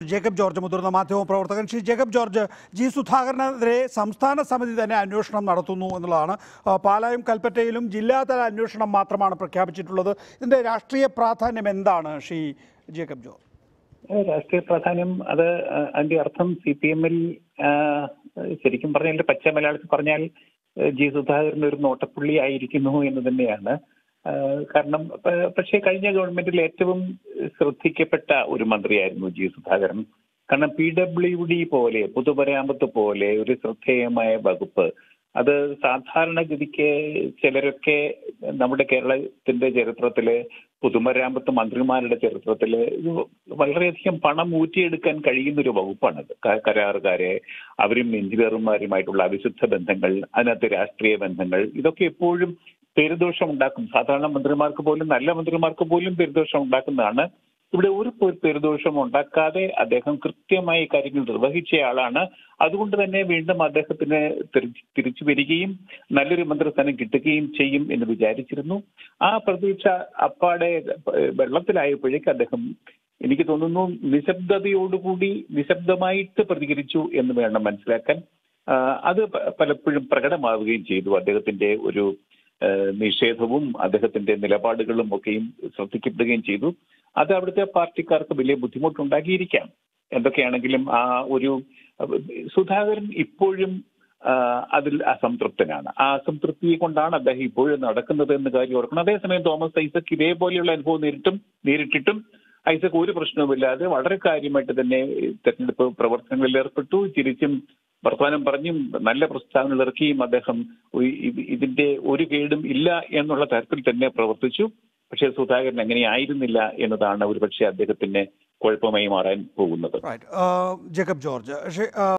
Jacob George മുതിർന്ന മാധ്യമ പ്രവർത്തകൻ ശ്രീ ജേക്കബ് ജോർജ് ജി സുധാകരനെതിരെ സംസ്ഥാന സമിതി തന്നെ അന്വേഷണം നടത്തുന്നു എന്നുള്ളതാണ് ആ, പാലായും കൽപ്പറ്റയിലും ജില്ലാതല അന്വേഷണം മാത്രമാണ് പ്രഖ്യാപിച്ചിട്ടുള്ളത് ഇതിന്റെ രാഷ്ട്രീയ പ്രാധാന്യം എന്താണ് ശ്രീ ജേക്കബ് ജോർജ് ഏഹ് രാഷ്ട്രീയ പ്രാധാന്യം അത് അഹ് അതിന്റെ അർത്ഥം സി പി എമ്മിൽ ശരിക്കും പറഞ്ഞാൽ പച്ച മലയാളത്തിൽ പറഞ്ഞാൽ ഏഹ് ജി സുധാകരൻ ഒരു നോട്ടപ്പുള്ളി ആയിരിക്കുന്നു എന്ന് തന്നെയാണ് ആഹ് കാരണം പ- പക്ഷേ കഴിഞ്ഞ ഗവൺമെന്റിൽ ഏറ്റവും ശ്രദ്ധിക്കപ്പെട്ട ഒരു മന്ത്രിയായിരുന്നു ജി സുധാകരൻ കാരണം പി ഡബ്ല്യു ഡി പോലെ പൊതുമരാമത്ത് പോലെ ഒരു ശ്രദ്ധേയമായ വകുപ്പ് അത് സാധാരണഗതിക്ക് ചിലരൊക്കെ നമ്മുടെ കേരളത്തിന്റെ ചരിത്രത്തില് പൊതുമരാമത്ത് മന്ത്രിമാരുടെ ചരിത്രത്തില് ഇത് വളരെയധികം പണം ഊറ്റിയെടുക്കാൻ കഴിയുന്ന ഒരു വകുപ്പാണത് ക- കരാറുകാരെ അവരും എഞ്ചിനീയർമാരുമായിട്ടുള്ള അവിശുദ്ധ ബന്ധങ്ങൾ അതിനകത്ത് രാഷ്ട്രീയ ബന്ധങ്ങൾ ഇതൊക്കെ എപ്പോഴും പേരുദോഷം ഉണ്ടാക്കും സാധാരണ മന്ത്രിമാർക്ക് പോലും നല്ല മന്ത്രിമാർക്ക് പോലും പേരുദോഷം ഉണ്ടാക്കുന്നതാണ് ഇവിടെ ഒരു പേ- പേരുദോഷം ഉണ്ടാക്കാതെ അദ്ദേഹം കൃത്യമായി കാര്യങ്ങൾ നിർവഹിച്ചയാളാണ് അതുകൊണ്ട് തന്നെ വീണ്ടും അദ്ദേഹത്തിന് തിരിച്ച് തിരിച്ചു വരികയും നല്ലൊരു മന്ത്രിസ്ഥാനം കിട്ടുകയും ചെയ്യും എന്ന് വിചാരിച്ചിരുന്നു ആ പ്രതീക്ഷ അപ്പാടെ ഏഹ് വെള്ളത്തിലായപ്പോഴേക്ക് അദ്ദേഹം എനിക്ക് തോന്നുന്നു നിശബ്ദതയോടുകൂടി നിശബ്ദമായിട്ട് പ്രതികരിച്ചു എന്ന് വേണം മനസ്സിലാക്കാൻ ആ, അത് പ- പലപ്പോഴും പ്രകടമാവുകയും ചെയ്തു അദ്ദേഹത്തിന്റെ ഒരു ഏഹ് നിഷേധവും അദ്ദേഹത്തിന്റെ നിലപാടുകളും ഒക്കെയും ശ്രദ്ധിക്കപ്പെടുകയും ചെയ്തു അത് അവിടുത്തെ പാർട്ടിക്കാർക്ക് വലിയ ബുദ്ധിമുട്ടുണ്ടാക്കിയിരിക്കാം എന്തൊക്കെയാണെങ്കിലും ആ ഒരു അഹ് സുധാകരൻ ഇപ്പോഴും ആ, അതിൽ അസംതൃപ്തനാണ് ആ അസംതൃപ്തിയെ കൊണ്ടാണ് അദ്ദേഹം ഇപ്പോഴും നടക്കുന്നത് എന്ന് കാര്യം ഓർക്കണം അതേസമയം തോമസ് ഐസക് ഇതേപോലെയുള്ള അനുഭവം നേരിട്ടും നേരിട്ടിട്ടും ഐസക് ഒരു പ്രശ്നവുമില്ലാതെ വളരെ കാര്യമായിട്ട് തന്നെ തെരഞ്ഞെടുപ്പ് പ്രവർത്തനങ്ങളിൽ ഏർപ്പെട്ടു ചിരിച്ചും വർത്തമാനം പറഞ്ഞും നല്ല പ്രസ്താവനകൾ ഇറക്കിയും അദ്ദേഹം ഈ- ഇത് ഇതിന്റെ ഒരു കേടും ഇല്ല എന്നുള്ള തരത്തിൽ തന്നെ പ്രവർത്തിച്ചു പക്ഷേ സുധാകരൻ അങ്ങനെ ആയിരുന്നില്ല എന്നതാണ് ഒരുപക്ഷെ അദ്ദേഹത്തിന് കുഴപ്പമായി മാറാൻ പോകുന്നത് റൈറ്റ് ജേക്കബ് ജോർജ് ശ്രീ ആ,